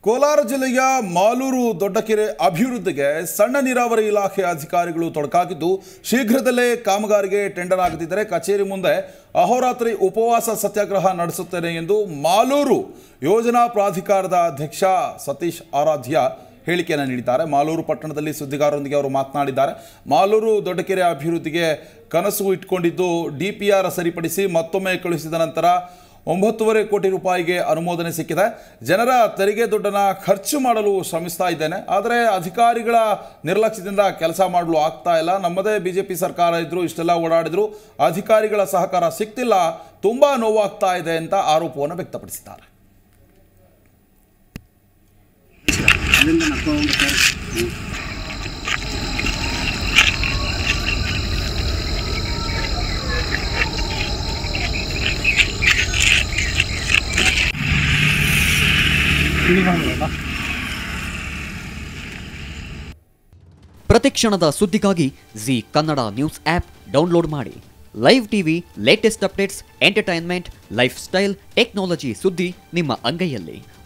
ಕೋಲಾರ ಜಿಲ್ಲೆಯ ಮಾಲೂರು ದೊಡ್ಡಕೆರೆ ಅಭಿವೃದ್ಧಿಗೆ ಸಣ್ಣ ನೀರಾವರಿ ಇಲಾಖೆ ಅಧಿಕಾರಿಗಳು ತೊಡಕಾಗಿದ್ದು ಶೀಘ್ರದಲ್ಲೇ ಕಾಮಗಾರಿಗೆ ಟೆಂಡರ್ ಆಗದಿದ್ದರೆ ಕಚೇರಿ ಮುಂದೆ ಅಹೋರಾತ್ರಿ ಉಪವಾಸ ಸತ್ಯಾಗ್ರಹ ನಡೆಸುತ್ತೇನೆ ಎಂದು ಮಾಲೂರು ಯೋಜನಾ ಪ್ರಾಧಿಕಾರದ ಅಧ್ಯಕ್ಷ ಸತೀಶ್ ಆರಾಧ್ಯ ಹೇಳಿಕೆಯನ್ನು ನೀಡಿದ್ದಾರೆ ಮಾಲೂರು ಪಟ್ಟಣದಲ್ಲಿ ಸುದ್ದಿಗಾರರೊಂದಿಗೆ ಅವರು ಮಾತನಾಡಿದ್ದಾರೆ ಮಾಲೂರು ದೊಡ್ಡಕೆರೆ ಅಭಿವೃದ್ಧಿಗೆ ಕನಸು ಇಟ್ಕೊಂಡಿದ್ದು ಡಿ ಪಿ ಆರ್ ಸರಿಪಡಿಸಿ ಮತ್ತೊಮ್ಮೆ ಕಳುಹಿಸಿದ ನಂತರ ಒಂಬತ್ತುವರೆ ಕೋಟಿ ರೂಪಾಯಿಗೆ ಅನುಮೋದನೆ ಸಿಕ್ಕಿದೆ ಜನರ ತೆರಿಗೆ ದುಡ್ಡನ್ನು ಖರ್ಚು ಮಾಡಲು ಶ್ರಮಿಸ್ತಾ ಇದ್ದೇನೆ ಆದರೆ ಅಧಿಕಾರಿಗಳ ನಿರ್ಲಕ್ಷ್ಯದಿಂದ ಕೆಲಸ ಮಾಡಲು ಆಗ್ತಾ ಇಲ್ಲ ನಮ್ಮದೇ ಬಿ ಜೆ ಪಿ ಸರ್ಕಾರ ಇದ್ದರೂ ಇಷ್ಟೆಲ್ಲ ಓಡಾಡಿದ್ರು ಅಧಿಕಾರಿಗಳ ಸಹಕಾರ ಸಿಗ್ತಿಲ್ಲ ತುಂಬ ನೋವಾಗ್ತಾ ಇದೆ ಅಂತ ಆರೋಪವನ್ನು ವ್ಯಕ್ತಪಡಿಸಿದ್ದಾರೆ ಅಲ್ಲಿಂದ ನಡ್ಕೊಂಡು ಹೋಗ್ಬೇಕಾದ್ರೆ ಪ್ರತಿಕ್ಷಣದ ಸುದ್ದಿಗಾಗಿ Zee Kannada news app download ಮಾಡಿ live TV latest updates entertainment lifestyle technology ಸುದ್ದಿ ನಿಮ್ಮ ಅಂಗೈಯಲ್ಲಿ